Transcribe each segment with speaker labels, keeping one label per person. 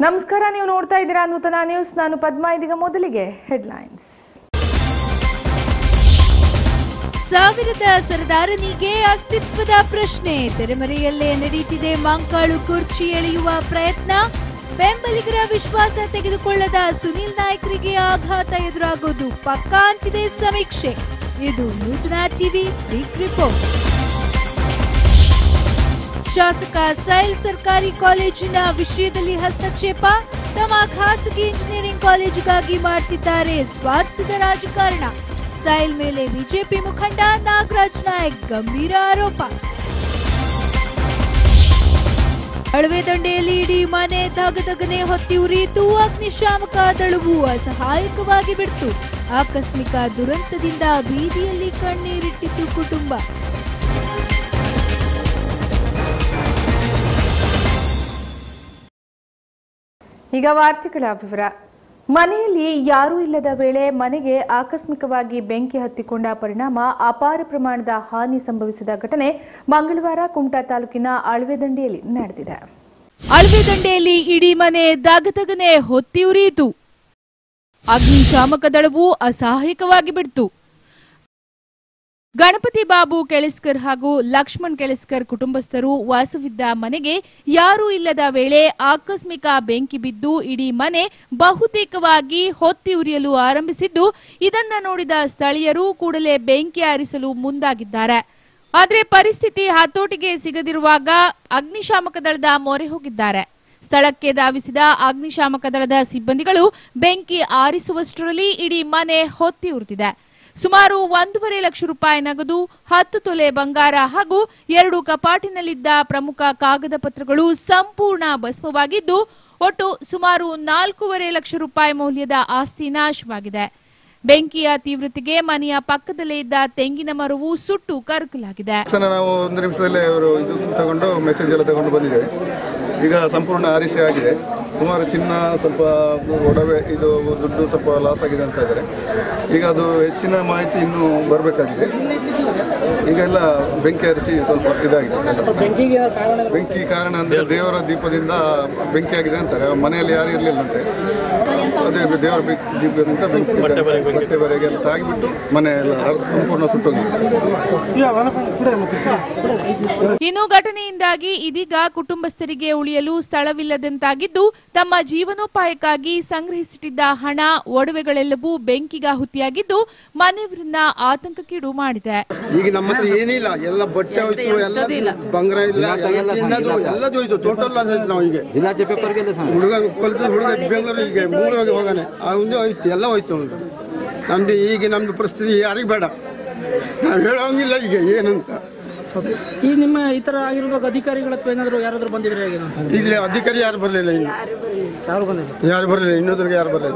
Speaker 1: ನಮಸ್ಕಾರ ನೀವು ನೋಡ್ತಾ ಇದ್ದೀರಾ ನೂತನ ನ್ಯೂಸ್ ನಾನು ಪದ್ಮ ಇದೀಗ ಮೊದಲಿಗೆ ಹೆಡ್ಲೈನ್ಸ್
Speaker 2: ಸಾವಿರದ ಸರದಾರನಿಗೆ ಅಸ್ತಿತ್ವದ ಪ್ರಶ್ನೆ ತೆರೆಮರೆಯಲ್ಲೇ ನಡೀತಿದೆ ಮಂಕಾಳು ಕುರ್ಚಿ ಎಳೆಯುವ ಪ್ರಯತ್ನ ಬೆಂಬಲಿಗರ ವಿಶ್ವಾಸ ತೆಗೆದುಕೊಳ್ಳದ ಸುನಿಲ್ ನಾಯ್ಕರಿಗೆ ಆಘಾತ ಎದುರಾಗೋದು ಪಕ್ಕಾ ಅಂತಿದೆ ಸಮೀಕ್ಷೆ ಇದು ನೂತನ ಟಿವಿ ಬಿಗ್ ರಿಪೋರ್ಟ್ ಶಾಸಕ ಸೈಲ್ ಸರ್ಕಾರಿ ಕಾಲೇಜಿನ ವಿಷಯದಲ್ಲಿ ಹಸ್ತಕ್ಷೇಪ ತಮ್ಮ ಖಾಸಗಿ ಇಂಜಿನಿಯರಿಂಗ್ ಕಾಲೇಜಿಗಾಗಿ ಮಾಡ್ತಿದ್ದಾರೆ ಸ್ವಾರ್ಥದ ರಾಜಕಾರಣ ಸೈಲ್ ಮೇಲೆ ಬಿಜೆಪಿ ಮುಖಂಡ ನಾಗರಾಜ್ ನಾಯಕ್ ಗಂಭೀರ ಆರೋಪ ಅಳವೆ ದಂಡೆಯಲ್ಲಿ ಇಡೀ ಮನೆ ಧಗಧಗನೆ ಹೊತ್ತಿ ಉರಿಯಿತು ಅಗ್ನಿಶಾಮಕ ದಳವು ಅಸಹಾಯಕವಾಗಿ ಬಿಡ್ತು ಆಕಸ್ಮಿಕ ದುರಂತದಿಂದ ಬೀದಿಯಲ್ಲಿ ಕಣ್ಣೀರಿಟ್ಟಿತ್ತು ಕುಟುಂಬ
Speaker 1: ಈಗ ವಾರ್ತೆಗಳ ವಿವರ ಮನೆಯಲ್ಲಿ ಯಾರೂ ಇಲ್ಲದ ವೇಳೆ ಮನೆಗೆ ಆಕಸ್ಮಿಕವಾಗಿ ಬೆಂಕಿ ಹತ್ತಿಕೊಂಡ ಪರಿಣಾಮ ಅಪಾರ ಪ್ರಮಾಣದ ಹಾನಿ ಸಂಭವಿಸಿದ ಘಟನೆ ಮಂಗಳವಾರ ಕುಮಟಾ ತಾಲೂಕಿನ ಅಳವೆದಂಡೆಯಲ್ಲಿ ನಡೆದಿದೆ
Speaker 2: ಅಳವೆ ದಂಡೆಯಲ್ಲಿ ಇಡೀ ಮನೆ ದಾಗದಗನೆ ಹೊತ್ತಿ ಉರಿಯಿತು ಅಗ್ನಿಶಾಮಕ ದಳವು ಅಸಹಾಯಕವಾಗಿ ಬಿಡ್ತು ಗಣಪತಿ ಬಾಬು ಕೆಳಿಸ್ಕರ್ ಹಾಗೂ ಲಕ್ಷ್ಮಣ್ ಕೆಳಿಸ್ಕರ್ ಕುಟುಂಬಸ್ಥರು ವಾಸವಿದ್ದ ಮನೆಗೆ ಯಾರೂ ಇಲ್ಲದ ವೇಳೆ ಆಕಸ್ಮಿಕ ಬೆಂಕಿ ಬಿದ್ದು ಇಡೀ ಮನೆ ಬಹುತೇಕವಾಗಿ ಹೊತ್ತಿ ಉರಿಯಲು ಆರಂಭಿಸಿದ್ದು ಇದನ್ನ ನೋಡಿದ ಸ್ಥಳೀಯರು ಕೂಡಲೇ ಬೆಂಕಿ ಆರಿಸಲು ಮುಂದಾಗಿದ್ದಾರೆ ಆದರೆ ಪರಿಸ್ಥಿತಿ ಹತೋಟಿಗೆ ಸಿಗದಿರುವಾಗ ಅಗ್ನಿಶಾಮಕ ದಳದ ಮೊರೆ ಹೋಗಿದ್ದಾರೆ ಸ್ಥಳಕ್ಕೆ ಧಾವಿಸಿದ ಅಗ್ನಿಶಾಮಕ ದಳದ ಸಿಬ್ಬಂದಿಗಳು ಬೆಂಕಿ ಆರಿಸುವಷ್ಟರಲ್ಲಿ ಇಡೀ ಮನೆ ಹೊತ್ತಿ ಉರಿದಿದೆ ಸುಮಾರು ಒಂದೂವರೆ ಲಕ್ಷ ರೂಪಾಯಿ ನಗದು ಹತ್ತು ತೊಲೆ ಬಂಗಾರ ಹಾಗೂ ಎರಡು ಕಪಾಟಿನಲ್ಲಿದ್ದ ಪ್ರಮುಖ ಕಾಗದ ಪತ್ರಗಳು ಸಂಪೂರ್ಣ ಭಸ್ಮವಾಗಿದ್ದು ಒಟ್ಟು ಸುಮಾರು ನಾಲ್ಕೂವರೆ ಲಕ್ಷ ರೂಪಾಯಿ ಮೌಲ್ಯದ ಆಸ್ತಿ ನಾಶವಾಗಿದೆ ಬೆಂಕಿಯ ತೀವ್ರತೆಗೆ ಮನೆಯ ಪಕ್ಕದಲ್ಲೇ ಇದ್ದ ತೆಂಗಿನ ಮರವು ಸುಟ್ಟು ಕರಕಲಾಗಿದೆ
Speaker 3: ತಕ್ಷಣ ನಾವು ಒಂದು ನಿಮಿಷದಲ್ಲೇ ಅವರು ಇದು ತಗೊಂಡು ಮೆಸೇಜ್ ಎಲ್ಲ ತಗೊಂಡು ಬಂದಿದ್ದೇವೆ ಈಗ ಸಂಪೂರ್ಣ ಆರಿಸಿ ಆಗಿದೆ ಸುಮಾರು ಚಿನ್ನ ಸ್ವಲ್ಪ ಒಡವೆ ಇದು ದುಡ್ಡು ಸ್ವಲ್ಪ ಲಾಸ್ ಆಗಿದೆ ಅಂತ ಇದ್ದಾರೆ ಈಗ ಅದು ಹೆಚ್ಚಿನ ಮಾಹಿತಿ ಇನ್ನೂ ಬರಬೇಕಾಗಿದೆ ಈಗ ಎಲ್ಲ ಬೆಂಕಿ ಹರಿಸಿ ಸ್ವಲ್ಪ ಇದಾಗಿದೆ ಬೆಂಕಿ ಕಾರಣ ಅಂದರೆ ದೇವರ ದೀಪದಿಂದ ಬೆಂಕಿ ಆಗಿದೆ ಅಂತಾರೆ ಮನೆಯಲ್ಲಿ ಯಾರು ಇರಲಿಲ್ಲಂತೆ ಅದೇ ದೇವರ ಬೆಂಕಿ ದೀಪದಿಂದ ಬೆಂಕಿ ಬಟ್ಟೆ ಬರೆಗೆ ಎಲ್ಲ ತಾಗಿಬಿಟ್ಟು ಮನೆ ಎಲ್ಲ ಸಂಪೂರ್ಣ ಸುಟ್ಟೋಗಿದೆ
Speaker 2: ಇನ್ನು ಘಟನೆಯಿಂದಾಗಿ ಇದೀಗ ಕುಟುಂಬಸ್ಥರಿಗೆ ಉಳಿಯಲು ಸ್ಥಳವಿಲ್ಲದಂತಾಗಿದ್ದು ತಮ್ಮ ಜೀವನೋಪಾಯಕ್ಕಾಗಿ ಸಂಗ್ರಹಿಸಿಟ್ಟಿದ್ದ ಹಣ ಒಡವೆಗಳೆಲ್ಲವೂ ಬೆಂಕಿಗಾಹುತಿಯಾಗಿದ್ದು ಮನೆಯವರನ್ನ ಆತಂಕಕ್ಕೀಡು ಮಾಡಿದೆ
Speaker 4: ಈಗ ನಮ್ಮ ಹತ್ರ ಏನಿಲ್ಲ ಎಲ್ಲ ಬಟ್ಟೆ ಹೋಯ್ತು ಎಲ್ಲ ಬಂಗಾರ ಇಲ್ಲ ಎಲ್ಲ ಚಿನ್ನದು ಎಲ್ಲದು ಹೋಯ್ತು ಟೋಟಲ್ ಆಯ್ತು ನಾವು ಈಗ ಹುಡುಗ ಕಲ್ತು ಹುಡುಗ ಬೆಂಗಳೂರು ಈಗ ಮೂರವರೆಗೆ ಹೋಗಾನೆ ಅವನು ಹೋಯ್ತು ಎಲ್ಲ ಹೋಯ್ತು ಅವ್ನು ನಮ್ದು ಈಗ ನಮ್ದು ಪರಿಸ್ಥಿತಿ ಯಾರಿಗೆ ಬೇಡ ನಾವು ಹೇಳೋಂಗಿಲ್ಲ ಈಗ ಏನಂತ
Speaker 5: ಈ ನಿಮ್ಮ ಈ ತರ ಆಗಿರುವಾಗ ಅಧಿಕಾರಿಗಳ ಹತ್ರ ಏನಾದ್ರು ಯಾರಾದ್ರೂ ಬಂದಿದ್ರೆ ಏನು
Speaker 4: ಇಲ್ಲಿ ಅಧಿಕಾರಿ ಯಾರು ಬರಲಿಲ್ಲ ಇನ್ನು
Speaker 5: ಯಾರು ಬಂದಿಲ್ಲ
Speaker 4: ಯಾರು ಬರಲಿಲ್ಲ ಇನ್ನೊಂದ್ರಿಗೆ ಯಾರು ಬರಲಿಲ್ಲ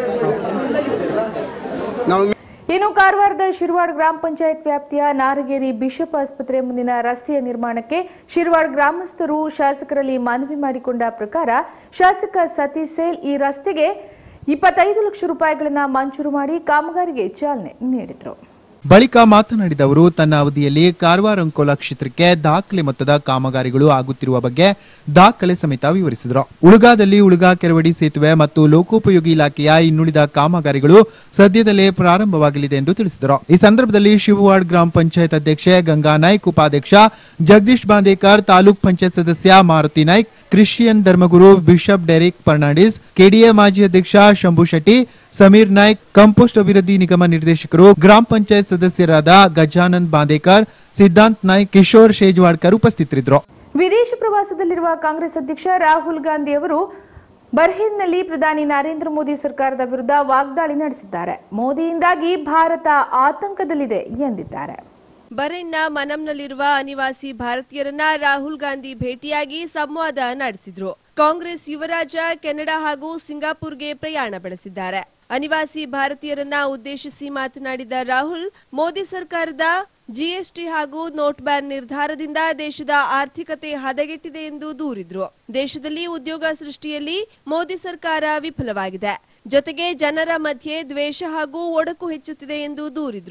Speaker 4: ನಾವು
Speaker 1: ಇನ್ನು ಕಾರವಾರದ ಶಿರ್ವಾಡ್ ಗ್ರಾಮ ಪಂಚಾಯತ್ ವ್ಯಾಪ್ತಿಯ ನಾರಗೇರಿ ಬಿಷಪ್ ಆಸ್ಪತ್ರೆ ಮುಂದಿನ ರಸ್ತೆಯ ನಿರ್ಮಾಣಕ್ಕೆ ಶಿರ್ವಾಡ್ ಗ್ರಾಮಸ್ಥರು ಶಾಸಕರಲ್ಲಿ ಮನವಿ ಮಾಡಿಕೊಂಡ ಪ್ರಕಾರ ಶಾಸಕ ಸತೀಶ್ ಸೇಲ್ ಈ ರಸ್ತೆಗೆ ಇಪ್ಪತ್ತೈದು ಲಕ್ಷ ರೂಪಾಯಿಗಳನ್ನ ಮಂಜೂರು ಮಾಡಿ ಕಾಮಗಾರಿಗೆ ಚಾಲನೆ ನೀಡಿದರು
Speaker 6: ಬಳಿಕ ಮಾತನಾಡಿದ ಅವರು ತನ್ನ ಅವಧಿಯಲ್ಲಿ ಕಾರವಾರ ಅಂಕೋಲಾ ಕ್ಷೇತ್ರಕ್ಕೆ ದಾಖಲೆ ಮೊತ್ತದ ಕಾಮಗಾರಿಗಳು ಆಗುತ್ತಿರುವ ಬಗ್ಗೆ ದಾಖಲೆ ಸಮೇತ ವಿವರಿಸಿದರು ಉಳುಗಾದಲ್ಲಿ ಉಳುಗಾ ಕೆರವಡಿ ಸೇತುವೆ ಮತ್ತು ಲೋಕೋಪಯೋಗಿ ಇಲಾಖೆಯ ಇನ್ನುಳಿದ ಕಾಮಗಾರಿಗಳು ಸದ್ಯದಲ್ಲೇ ಪ್ರಾರಂಭವಾಗಲಿದೆ ಎಂದು ತಿಳಿಸಿದರು ಈ ಸಂದರ್ಭದಲ್ಲಿ ಶಿವವಾಡ್ ಗ್ರಾಮ ಪಂಚಾಯತ್ ಅಧ್ಯಕ್ಷೆ ಗಂಗಾ ನಾಯ್ಕ್ ಉಪಾಧ್ಯಕ್ಷ ಜಗದೀಶ್ ಬಾಂದೇಕರ್ ತಾಲೂಕ್ ಪಂಚಾಯತ್ ಸದಸ್ಯ ಮಾರುತಿ ನಾಯ್ಕ್ ಕ್ರಿಶ್ಚಿಯನ್ ಧರ್ಮಗುರು ಬಿಷಪ್ ಡೆರಿಕ್ ಫರ್ನಾಂಡಿಸ್ ಕೆಡಿಎ ಮಾಜಿ ಅಧ್ಯಕ್ಷ ಶಂಭು ಶೆಟ್ಟಿ ಸಮೀರ್ ನಾಯ್ಕ್ ಕಂಪೋಸ್ಟ್ ಅಭಿವೃದ್ಧಿ ನಿಗಮ ನಿರ್ದೇಶಕರು ಗ್ರಾಮ ಪಂಚಾಯತ್ ಸದಸ್ಯರಾದ ಗಜಾನಂದ್ ಬಾಂದೇಕರ್ ಸಿದ್ಧಾಂತ್ ನಾಯ್ಕ್ ಕಿಶೋರ್ ಶೇಜ್ವಾಡ್ಕರ್ ಉಪಸ್ಥಿತರಿದ್ದರು
Speaker 1: ವಿದೇಶ ಪ್ರವಾಸದಲ್ಲಿರುವ ಕಾಂಗ್ರೆಸ್ ಅಧ್ಯಕ್ಷ ರಾಹುಲ್ ಗಾಂಧಿ ಅವರು ಬರ್ಹಿನ್ನಲ್ಲಿ ಪ್ರಧಾನಿ ನರೇಂದ್ರ ಮೋದಿ ಸರ್ಕಾರದ ವಿರುದ್ಧ ವಾಗ್ದಾಳಿ ನಡೆಸಿದ್ದಾರೆ ಮೋದಿಯಿಂದಾಗಿ ಭಾರತ ಆತಂಕದಲ್ಲಿದೆ ಎಂದಿದ್ದಾರೆ
Speaker 7: ಬರೆನ್ನ ಮನಂನಲ್ಲಿರುವ ಅನಿವಾಸಿ ಭಾರತೀಯರನ್ನ ರಾಹುಲ್ ಗಾಂಧಿ ಭೇಟಿಯಾಗಿ ಸಂವಾದ ನಡೆಸಿದ್ರು ಕಾಂಗ್ರೆಸ್ ಯುವರಾಜ ಕೆನಡಾ ಹಾಗೂ ಸಿಂಗಾಪುರ್ಗೆ ಪ್ರಯಾಣ ಬೆಳೆಸಿದ್ದಾರೆ ಅನಿವಾಸಿ ಭಾರತೀಯರನ್ನ ಉದ್ದೇಶಿಸಿ ಮಾತನಾಡಿದ ರಾಹುಲ್ ಮೋದಿ ಸರ್ಕಾರದ ಜಿಎಸ್ಟಿ ಹಾಗೂ ನೋಟ್ ಬ್ಯಾನ್ ನಿರ್ಧಾರದಿಂದ ದೇಶದ ಆರ್ಥಿಕತೆ ಹದಗೆಟ್ಟಿದೆ ಎಂದು ದೂರಿದ್ರು ದೇಶದಲ್ಲಿ ಉದ್ಯೋಗ ಸೃಷ್ಟಿಯಲ್ಲಿ ಮೋದಿ ಸರ್ಕಾರ ವಿಫಲವಾಗಿದೆ ಜೊತೆಗೆ ಜನರ ಮಧ್ಯೆ ದ್ವೇಷ ಹಾಗೂ ಒಡಕು ಹೆಚ್ಚುತ್ತಿದೆ ಎಂದು ದೂರಿದ್ರು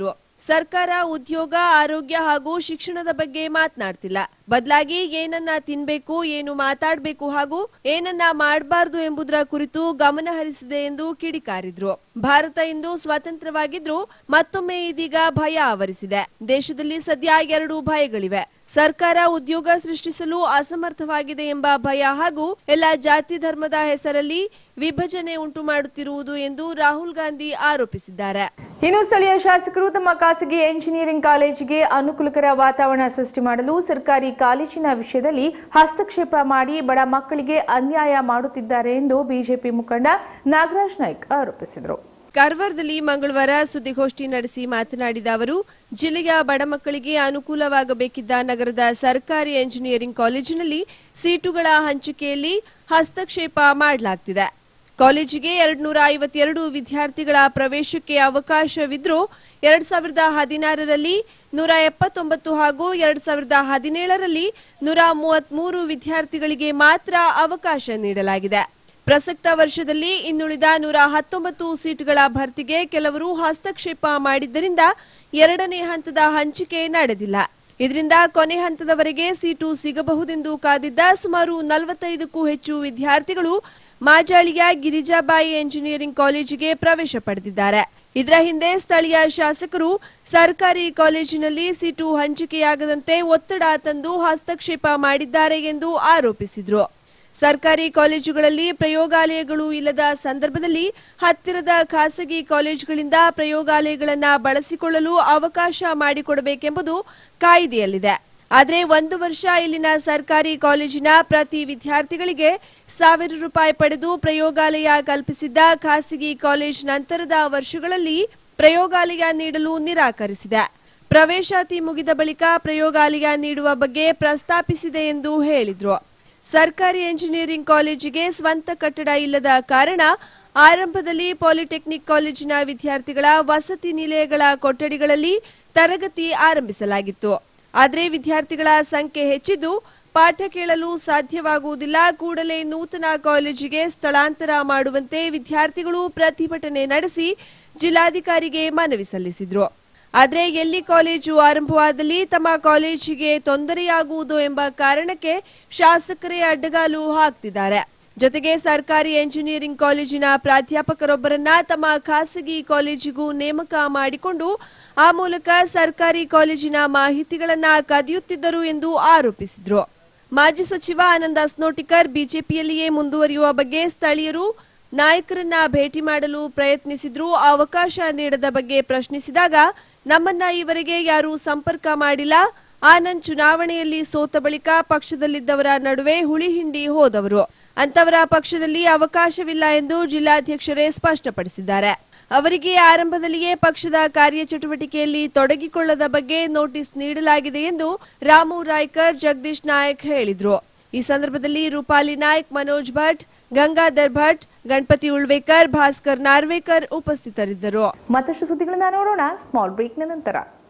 Speaker 7: ಸರ್ಕಾರ ಉದ್ಯೋಗ ಆರೋಗ್ಯ ಹಾಗೂ ಶಿಕ್ಷಣದ ಬಗ್ಗೆ ಮಾತನಾಡ್ತಿಲ್ಲ ಬದಲಾಗಿ ಏನನ್ನ ತಿನ್ಬೇಕು ಏನು ಮಾತಾಡ್ಬೇಕು ಹಾಗೂ ಏನನ್ನ ಮಾಡಬಾರದು ಎಂಬುದರ ಕುರಿತು ಗಮನ ಹರಿಸಿದೆ ಎಂದು ಕಿಡಿಕಾರಿದ್ರು ಭಾರತ ಇಂದು ಸ್ವತಂತ್ರವಾಗಿದ್ರು ಮತ್ತೊಮ್ಮೆ ಇದೀಗ ಭಯ ಆವರಿಸಿದೆ ದೇಶದಲ್ಲಿ ಸದ್ಯ ಎರಡು ಭಯಗಳಿವೆ ಸರ್ಕಾರ ಉದ್ಯೋಗ ಸೃಷ್ಟಿಸಲು ಅಸಮರ್ಥವಾಗಿದೆ ಎಂಬ ಭಯ ಹಾಗೂ ಎಲ್ಲ ಜಾತಿ ಧರ್ಮದ ಹೆಸರಲ್ಲಿ ವಿಭಜನೆ ಉಂಟು ಮಾಡುತ್ತಿರುವುದು ಎಂದು ರಾಹುಲ್ ಗಾಂಧಿ ಆರೋಪಿಸಿದ್ದಾರೆ
Speaker 1: ಇನ್ನು ಸ್ಥಳೀಯ ಶಾಸಕರು ತಮ್ಮ ಖಾಸಗಿ ಎಂಜಿನಿಯರಿಂಗ್ ಕಾಲೇಜಿಗೆ ಅನುಕೂಲಕರ ವಾತಾವರಣ ಸೃಷ್ಟಿ ಮಾಡಲು ಸರ್ಕಾರಿ ಕಾಲೇಜಿನ ವಿಷಯದಲ್ಲಿ ಹಸ್ತಕ್ಷೇಪ ಮಾಡಿ ಬಡ ಮಕ್ಕಳಿಗೆ ಅನ್ಯಾಯ ಮಾಡುತ್ತಿದ್ದಾರೆ ಎಂದು ಬಿಜೆಪಿ ಮುಖಂಡ ನಾಗರಾಜ್ ನಾಯ್ಕ್ ಆರೋಪಿಸಿದರು
Speaker 7: ಕಾರವಾರದಲ್ಲಿ ಮಂಗಳವಾರ ಸುದ್ದಿಗೋಷ್ಠಿ ನಡೆಸಿ ಮಾತನಾಡಿದ ಅವರು ಜಿಲ್ಲೆಯ ಬಡ ಮಕ್ಕಳಿಗೆ ಅನುಕೂಲವಾಗಬೇಕಿದ್ದ ನಗರದ ಸರ್ಕಾರಿ ಎಂಜಿನಿಯರಿಂಗ್ ಕಾಲೇಜಿನಲ್ಲಿ ಸೀಟುಗಳ ಹಂಚಿಕೆಯಲ್ಲಿ ಹಸ್ತಕ್ಷೇಪ ಮಾಡಲಾಗ್ತಿದೆ ಕಾಲೇಜಿಗೆ ಎರಡ್ನೂರ ಐವತ್ತೆರಡು ವಿದ್ಯಾರ್ಥಿಗಳ ಪ್ರವೇಶಕ್ಕೆ ಅವಕಾಶವಿದ್ರೂ ಎರಡ್ ಸಾವಿರದ ಹದಿನಾರರಲ್ಲಿ ನೂರ ಎಪ್ಪತ್ತೊಂಬತ್ತು ಹಾಗೂ ಎರಡ್ ಸಾವಿರದ ಹದಿನೇಳರಲ್ಲಿ ನೂರ ಮೂವತ್ಮೂರು ವಿದ್ಯಾರ್ಥಿಗಳಿಗೆ ಮಾತ್ರ ಅವಕಾಶ ನೀಡಲಾಗಿದೆ ಪ್ರಸಕ್ತ ವರ್ಷದಲ್ಲಿ ಇನ್ನುಳಿದ ನೂರ ಹತ್ತೊಂಬತ್ತು ಸೀಟ್ಗಳ ಭರ್ತಿಗೆ ಕೆಲವರು ಹಸ್ತಕ್ಷೇಪ ಮಾಡಿದ್ದರಿಂದ ಎರಡನೇ ಹಂತದ ಹಂಚಿಕೆ ನಡೆದಿಲ್ಲ ಇದರಿಂದ ಕೊನೆ ಹಂತದವರೆಗೆ ಸೀಟು ಸಿಗಬಹುದೆಂದು ಕಾದಿದ್ದ ಸುಮಾರು ನಲವತ್ತೈದಕ್ಕೂ ಹೆಚ್ಚು ವಿದ್ಯಾರ್ಥಿಗಳು ಮಾಜಾಳಿಯ ಗಿರಿಜಾಬಾಯಿ ಎಂಜಿನಿಯರಿಂಗ್ ಕಾಲೇಜಿಗೆ ಪ್ರವೇಶ ಪಡೆದಿದ್ದಾರೆ ಇದರ ಹಿಂದೆ ಸ್ಥಳೀಯ ಶಾಸಕರು ಸರ್ಕಾರಿ ಕಾಲೇಜಿನಲ್ಲಿ ಸೀಟು ಹಂಚಿಕೆಯಾಗದಂತೆ ಒತ್ತಡ ತಂದು ಹಸ್ತಕ್ಷೇಪ ಮಾಡಿದ್ದಾರೆ ಎಂದು ಆರೋಪಿಸಿದ್ರು ಸರ್ಕಾರಿ ಕಾಲೇಜುಗಳಲ್ಲಿ ಪ್ರಯೋಗಾಲಯಗಳು ಇಲ್ಲದ ಸಂದರ್ಭದಲ್ಲಿ ಹತ್ತಿರದ ಖಾಸಗಿ ಕಾಲೇಜುಗಳಿಂದ ಪ್ರಯೋಗಾಲಯಗಳನ್ನ ಬಳಸಿಕೊಳ್ಳಲು ಅವಕಾಶ ಮಾಡಿಕೊಡಬೇಕೆಂಬುದು ಕಾಯ್ದೆಯಲ್ಲಿದೆ ಆದರೆ ಒಂದು ವರ್ಷ ಇಲ್ಲಿನ ಸರ್ಕಾರಿ ಕಾಲೇಜಿನ ಪ್ರತಿ ವಿದ್ಯಾರ್ಥಿಗಳಿಗೆ ಸಾವಿರ ರೂಪಾಯಿ ಪಡೆದು ಪ್ರಯೋಗಾಲಯ ಕಲ್ಪಿಸಿದ್ದ ಖಾಸಗಿ ಕಾಲೇಜ್ ನಂತರದ ವರ್ಷಗಳಲ್ಲಿ ಪ್ರಯೋಗಾಲಯ ನೀಡಲು ನಿರಾಕರಿಸಿದೆ ಪ್ರವೇಶಾತಿ ಮುಗಿದ ಬಳಿಕ ಪ್ರಯೋಗಾಲಯ ನೀಡುವ ಬಗ್ಗೆ ಪ್ರಸ್ತಾಪಿಸಿದೆ ಎಂದು ಹೇಳಿದ್ರು ಸರ್ಕಾರಿ ಎಂಜಿನಿಯರಿಂಗ್ ಕಾಲೇಜಿಗೆ ಸ್ವಂತ ಕಟ್ಟಡ ಇಲ್ಲದ ಕಾರಣ ಆರಂಭದಲ್ಲಿ ಪಾಲಿಟೆಕ್ನಿಕ್ ಕಾಲೇಜಿನ ವಿದ್ಯಾರ್ಥಿಗಳ ವಸತಿ ನಿಲಯಗಳ ಕೊಠಡಿಗಳಲ್ಲಿ ತರಗತಿ ಆರಂಭಿಸಲಾಗಿತ್ತು ಆದರೆ ವಿದ್ಯಾರ್ಥಿಗಳ ಸಂಖ್ಯೆ ಹೆಚ್ಚಿದ್ದು ಪಾಠ ಕೇಳಲು ಸಾಧ್ಯವಾಗುವುದಿಲ್ಲ ಕೂಡಲೇ ನೂತನ ಕಾಲೇಜಿಗೆ ಸ್ಥಳಾಂತರ ಮಾಡುವಂತೆ ವಿದ್ಯಾರ್ಥಿಗಳು ಪ್ರತಿಭಟನೆ ನಡೆಸಿ ಜಿಲ್ಲಾಧಿಕಾರಿಗೆ ಮನವಿ ಸಲ್ಲಿಸಿದ್ರು ಆದರೆ ಎಲ್ಲಿ ಕಾಲೇಜು ಆರಂಭವಾದಲ್ಲಿ ತಮ್ಮ ಕಾಲೇಜಿಗೆ ತೊಂದರೆಯಾಗುವುದು ಎಂಬ ಕಾರಣಕ್ಕೆ ಶಾಸಕರೇ ಅಡ್ಡಗಾಲು ಹಾಕ್ತಿದ್ದಾರೆ ಜೊತೆಗೆ ಸರ್ಕಾರಿ ಎಂಜಿನಿಯರಿಂಗ್ ಕಾಲೇಜಿನ ಪ್ರಾಧ್ಯಾಪಕರೊಬ್ಬರನ್ನ ತಮ್ಮ ಖಾಸಗಿ ಕಾಲೇಜಿಗೂ ನೇಮಕ ಮಾಡಿಕೊಂಡು ಆ ಮೂಲಕ ಸರ್ಕಾರಿ ಕಾಲೇಜಿನ ಮಾಹಿತಿಗಳನ್ನ ಕದಿಯುತ್ತಿದ್ದರು ಎಂದು ಆರೋಪಿಸಿದ್ರು ಮಾಜಿ ಸಚಿವ ಆನಂದ ಸ್ನೋಟಿಕರ್ ಬಿಜೆಪಿಯಲ್ಲಿಯೇ ಮುಂದುವರಿಯುವ ಬಗ್ಗೆ ಸ್ಥಳೀಯರು ನಾಯಕರನ್ನ ಭೇಟಿ ಮಾಡಲು ಪ್ರಯತ್ನಿಸಿದ್ರೂ ಅವಕಾಶ ನೀಡದ ಬಗ್ಗೆ ಪ್ರಶ್ನಿಸಿದಾಗ ನಮ್ಮನ್ನ ಈವರೆಗೆ ಯಾರೂ ಸಂಪರ್ಕ ಮಾಡಿಲ್ಲ ಆನಂದ್ ಚುನಾವಣೆಯಲ್ಲಿ ಸೋತ ಬಳಿಕ ಪಕ್ಷದಲ್ಲಿದ್ದವರ ನಡುವೆ ಹುಳಿ ಹಿಂಡಿ ಹೋದವರು ಅಂತವರ ಪಕ್ಷದಲ್ಲಿ ಅವಕಾಶವಿಲ್ಲ ಎಂದು ಜಿಲ್ಲಾಧ್ಯಕ್ಷರೇ ಸ್ಪಷ್ಟಪಡಿಸಿದ್ದಾರೆ ಅವರಿಗೆ ಆರಂಭದಲ್ಲಿಯೇ ಪಕ್ಷದ ಕಾರ್ಯಚಟುವಟಿಕೆಯಲ್ಲಿ ತೊಡಗಿಕೊಳ್ಳದ ಬಗ್ಗೆ ನೋಟಿಸ್ ನೀಡಲಾಗಿದೆ ಎಂದು ರಾಮು ರಾಯ್ಕರ್ ಜಗದೀಶ್ ನಾಯಕ್ ಹೇಳಿದ್ರು ಈ ಸಂದರ್ಭದಲ್ಲಿ ರೂಪಾಲಿ ನಾಯ್ಕ್ ಮನೋಜ್ ಭಟ್ ಗಂಗಾಧರ್ ಭಟ್ ಗಣಪತಿ ಉಳ್ವೇಕರ್ ಭಾಸ್ಕರ್ ನಾರ್ವೇಕರ್ ಉಪಸ್ಥಿತರಿದ್ದರು
Speaker 1: ಮತ್ತಷ್ಟು ಸುದ್ದಿಗಳನ್ನ ನೋಡೋಣ ಸ್ಮಾಲ್ ಬ್ರೇಕ್ನ ನಂತರ